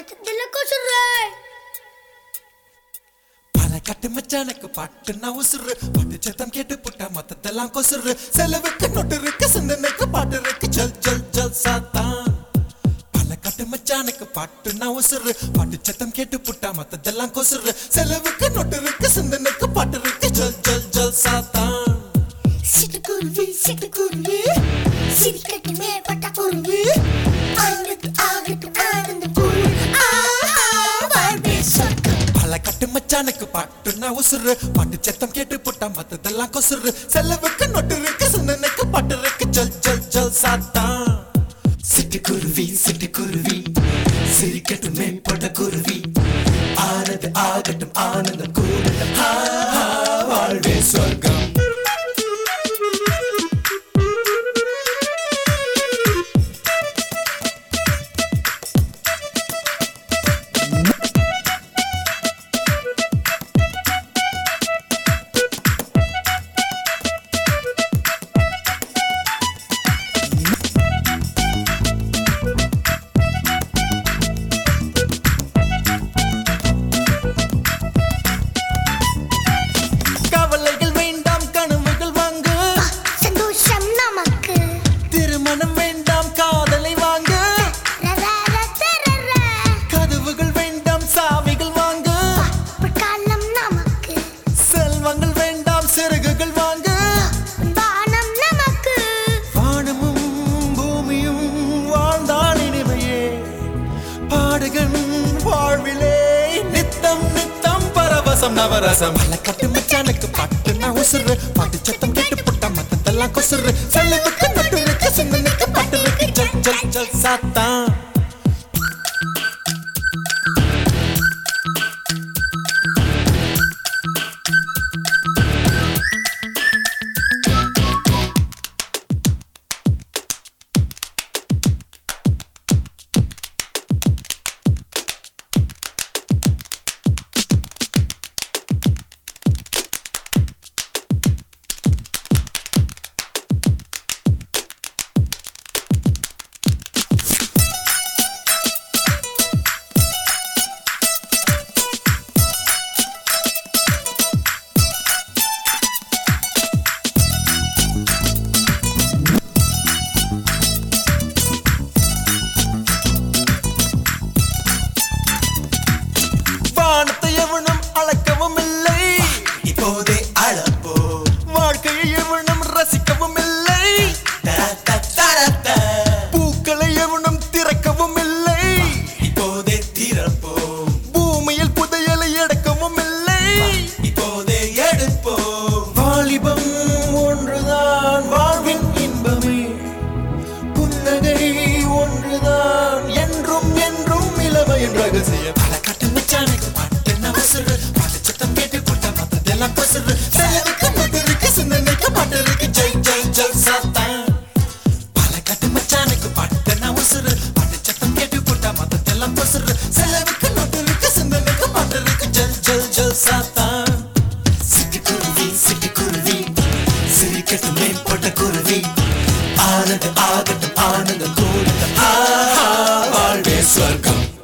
மொத்தத்துல கொசுறாய் பல கட்டு மச்சானுக்கு பாட்டு நான் உசுறு பாட்டு சத்தம் கேட்டு புட்டா மொத்தத்தெல்லாம் கொசுறு செலவுக்கு நொட்டு இருக்கு சிந்தனைக்கு பாட்டு இருக்கு ஜல் ஜல் ஜல் சாத்தான் பல கட்டு மச்சானுக்கு பாட்டு நான் உசுறு பாட்டு சத்தம் கேட்டு புட்டா மொத்தத்தெல்லாம் கொசுறு செலவுக்கு நொட்டு இருக்கு சிந்தனைக்கு பாட்டு இருக்கு ஜல் ஜல் ஜல் சாத்தான் சிட்டுக்குருவி சிட்டுக்குருவி சிரிக்கட்டுமே பட்டக்குருவி ஆயிரத்து ஆகட்டு ஆனந்த குருவி ஆஹா வாழ்வே சொர்க்கம் பல கட்டு மச்சானுக்கு பாட்டு நான் உசுறு பாட்டு சத்தம் கேட்டு புட்டா மொத்தத்தெல்லாம் கொசுறு செலவுக்கு நொட்டு இருக்கு சிந்தனைக்கு பாட்டு இருக்கு ஜல் ஜல் ஜல் சாத்தான் சிட்டுக்குருவி சிட்டுக்குருவி சிரிக்கட்டும் மேம்பட்ட குருவி ஆனது ஆகட்டும் ஆனந்தம் கூடட்டும் ஆ, ஆ, வாழ்வே சொர்க்கம் கவலைகள் வேண்டாம் கனவுகள் வாங்கு சந்தோஷம் நமக்கு திருமணம் வேண்டாம் காதலை வாங்கு ரரரரரர. கதவுகள் வேண்டாம் சாவிகள் வாங்கு காலம் நமக்கு செல்வங்கள் வேண்டாம் சிறகுகள் வாங்கு வானம் நமக்கு வானமும் பூமியும் வாழ்ந்தால் இனிமையே பாடுகன் வாழ்விலே நித்தம் நித்தம் பரவசம் நவரசம் பல கட்டு மச்சானுக்கு பாட்டு நான் உசுறு பாட்டு சத்தம் கேட்டு புட்டா மத்தத்தெல்லாம் கொசுறு செலவுக்கு நட்டு இருக்கு சிந்தனைக்கு பாட்டு இருக்கு ஜல் ஜல் ஜல் சாத்தான் வானத்தை எவனும் அளக்கவும் இல்லை இப்போதே அளப்போ வாழ்க்கையை எவனும் ரசிக்கவும் இல்லை பூக்களை எவனும் திறக்கவும் இல்லை இப்போதே திறப்போ பூமியில் புதையலை எடுக்கவும் இல்லை இப்போதே எடுப்போ வாலிபம் ஒன்றுதான் வாழ்வின் இன்பமே புன்னகை ஒன்றுதான் என்றும் என்றும் இளமையின் ரகசியம் பல கட்டு மச்சானுக்கு பாட்டு நவசுறு பாட்டு சத்தம் கேட்டு போட்ட மத்ததெல்லாம் கொசுறு செலவுக்கு நட்டு இருக்கு சிந்தனைக்கு பாட்டு இருக்கு ஜெய் ஜெய் ஜெய் சாத்தான் பல கட்டு மச்சானுக்கு பாட்டு நவசுறு பாட்டு சத்தம் கேட்டு போட்ட மத்ததெல்லாம் கொசுறு செலவுக்கு நட்டு இருக்கு சிந்தனைக்கு பாட்டு இருக்கு ஜெய் ஜெய் ஜெய் சாத்தான் சிட்டுக்குருவி சிட்டுக்குருவி சிரிக்கட்டும் மேம்பட்ட குருவி ஆனது ஆகட்டும் ஆனந்தம் கூடட்டும் ஆஹா வாழ்வே சொர்க்கம்